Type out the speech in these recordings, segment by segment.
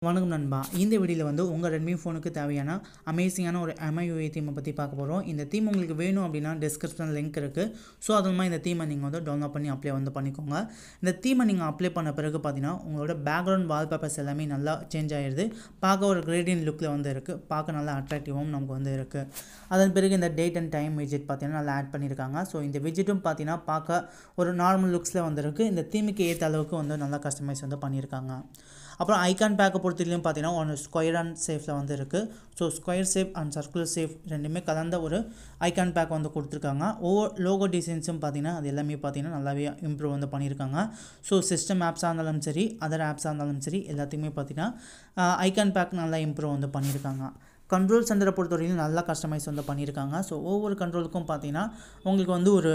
வணக்கம் நண்பா இந்த வீடியோவில் வந்து உங்கள் ரெட்மி ஃபோனுக்கு தேவையான அமேசிங்கான ஒரு MIUI தீமை பற்றி பார்க்க போகிறோம் இந்த தீம் உங்களுக்கு வேணும் அப்படின்னா டிஸ்கிரிப்ஷன் லிங்க் இருக்குது ஸோ அது மூலமாக இந்த தீமை நீங்கள் வந்து டவுன்லோட் பண்ணி அப்ளை வந்து பண்ணிக்கோங்க இந்த தீமை நீங்கள் அப்ளை பண்ண பிறகு பார்த்தீங்கன்னா உங்களோட பேக்ரவுண்ட் வால்பேப்பர்ஸ் எல்லாமே நல்லா சேஞ்ச் ஆகிடுது பார்க்க ஒரு கிரேடியன் லுக்கில் வந்து இருக்குது பார்க்க நல்லா அட்ராக்டிவாகவும் நமக்கு வந்து இருக்குது அதன் பிறகு இந்த டேட் அண்ட் டைம் விஜெட் பார்த்தீங்கன்னா நல்லா ஆட் பண்ணியிருக்காங்க ஸோ இந்த விஜெட்டும் பார்த்தீங்கன்னா பார்க்க ஒரு நார்மல் லுக்ஸில் வந்திருக்கு இந்த தீமுக்கு ஏற்ற அளவுக்கு வந்து நல்லா கஸ்டமைஸ் வந்து பண்ணியிருக்காங்க அப்புறம் ஐகான் பேக்கை பொறுத்தவரையிலும் பார்த்தீங்கன்னா ஒன்று ஸ்கொயர் அண்ட் சேஃபில் வந்து இருக்குது so square shape and circular shape ரெண்டுமே கலந்த ஒரு ஐகான் பேக் வந்து கொடுத்துருக்காங்க ஒவ்வொரு லோகோ டிசைன்ஸும் பார்த்தீங்கன்னா அது எல்லாமே பார்த்தீங்கன்னா நல்லாவே இம்ப்ரூவ் வந்து பண்ணியிருக்காங்க ஸோ சிஸ்டம் ஆப்ஸாக இருந்தாலும் சரி அதர் ஆப்ஸாக இருந்தாலும் சரி எல்லாத்தையுமே பார்த்தீங்கன்னா ஐகான் பேக் நல்லா இம்ப்ரூவ் வந்து பண்ணியிருக்காங்க கண்ட்ரோல் சென்டரை பொறுத்தவரையிலும் நல்லா கஸ்டமைஸ் வந்து பண்ணியிருக்காங்க ஸோ ஒவ்வொரு கண்ட்ரோலுக்கும் பார்த்தீங்கன்னா உங்களுக்கு வந்து ஒரு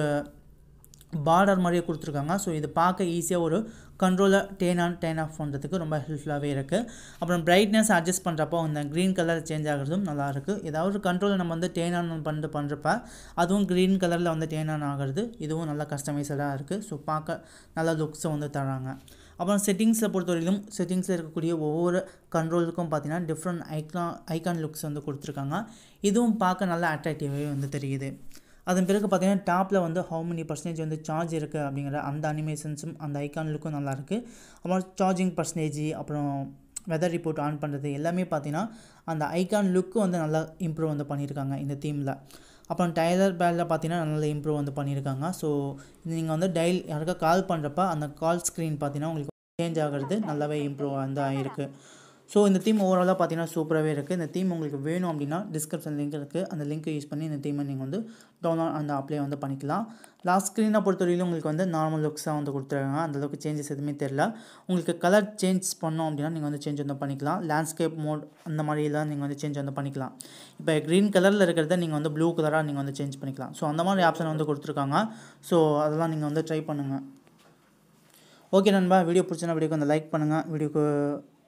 பார்டர் மாதிரியே கொடுத்துருக்காங்க ஸோ இது பார்க்க ஈஸியாக ஒரு controller turn on turn off பண்ணுறதுக்கு ரொம்ப ஹெல்ப்ஃபுல்லாகவே இருக்குது அப்புறம் பிரைட்னஸ் அட்ஜஸ்ட் பண்ணுறப்போ அந்த க்ரீன் கலர் சேஞ்ச் ஆகிறதும் நல்லாயிருக்கு ஏதாவது ஒரு கண்ட்ரோலை நம்ம வந்து டேன் ஆன் பண்ணிட்டு பண்ணுறப்ப அதுவும் க்ரீன் கலரில் வந்து டேன் ஆன் ஆகிறது இதுவும் நல்லா கஸ்டமைஸடாக இருக்குது ஸோ பார்க்க நல்ல லுக்ஸை வந்து தராங்க அப்புறம் செட்டிங்ஸை பொறுத்தவரையிலும் செட்டிங்ஸில் இருக்கக்கூடிய ஒவ்வொரு கண்ட்ரோலுக்கும் பார்த்தீங்கன்னா டிஃப்ரெண்ட் ஐக்கான் ஐகான் லுக்ஸ் வந்து கொடுத்துருக்காங்க இதுவும் பார்க்க நல்லா அட்ராக்டிவாகவே வந்து தெரியுது அதன் பிறகு பார்த்தீங்கன்னா டாப்பில் வந்து ஹவு மெனி பர்சன்டேஜ் வந்து சார்ஜ் இருக்குது அப்படிங்கிற அந்த அனிமேஷன்ஸும் அந்த ஐக்கான் லுக்கும் நல்லாயிருக்கு அப்புறம் சார்ஜிங் பர்சன்டேஜ் அப்புறம் வெதர் ரிப்போர்ட் ஆன் பண்ணுறது எல்லாமே பார்த்தீங்கன்னா அந்த ஐக்கான் லுக்கு வந்து நல்லா இம்ப்ரூவ் வந்து பண்ணியிருக்காங்க இந்த தீமில் அப்புறம் டயலர் பேடில் பார்த்தீங்கன்னா நல்லா இம்ப்ரூவ் வந்து பண்ணியிருக்காங்க ஸோ நீங்கள் வந்து டயல் யாருக்கா கால் பண்ணுறப்ப அந்த கால் ஸ்க்ரீன் பார்த்தீங்கன்னா உங்களுக்கு சேஞ்ச் ஆகிறது நல்லாவே இம்ப்ரூவ் வந்து ஆகிருக்கு ஸோ இந்த தீம் ஓவராலாக பார்த்தீங்கன்னா சூப்பராகவே இருக்குது இந்த தீம் உங்களுக்கு வேணும் அப்படின்னா டிஸ்கிரிப்ஷன் லிங்க் இருக்குது அந்த லிங்க்கை யூஸ் பண்ணி இந்த தீமை நீங்கள் வந்து டவுன்லோட் அந்த அப்ளை வந்து பண்ணிக்கலாம் லாஸ்ட் ஸ்க்ரீனை பொறுத்தவரையிலும் உங்களுக்கு வந்து நார்மல் லுக்ஸாக வந்து கொடுத்துருக்காங்க அந்தளவுக்கு சேஞ்சஸ் எதுவுமே தெரில உங்களுக்கு கலர் சேஞ்ச் பண்ணோம் அப்படின்னா நீங்கள் வந்து சேஞ்ச் வந்து பண்ணிக்கலாம் லேண்ட்ஸ்கேப் மோட் அந்த மாதிரிலாம் நீங்கள் வந்து சேஞ்ச் வந்து பண்ணிக்கலாம் இப்போ க்ரீன் கலரில் இருக்கிறத நீங்கள் வந்து ப்ளூ கலராக நீங்கள் வந்து சேஞ்ச் பண்ணிக்கலாம் ஸோ அந்த மாதிரி ஆப்ஷன் வந்து கொடுத்துருக்காங்க ஸோ அதெல்லாம் நீங்கள் வந்து ட்ரை பண்ணுங்கள் ஓகே நண்பா வீடியோ பிடிச்சினா வீடியோக்கு வந்து லைக் பண்ணுங்கள் வீடியோக்கு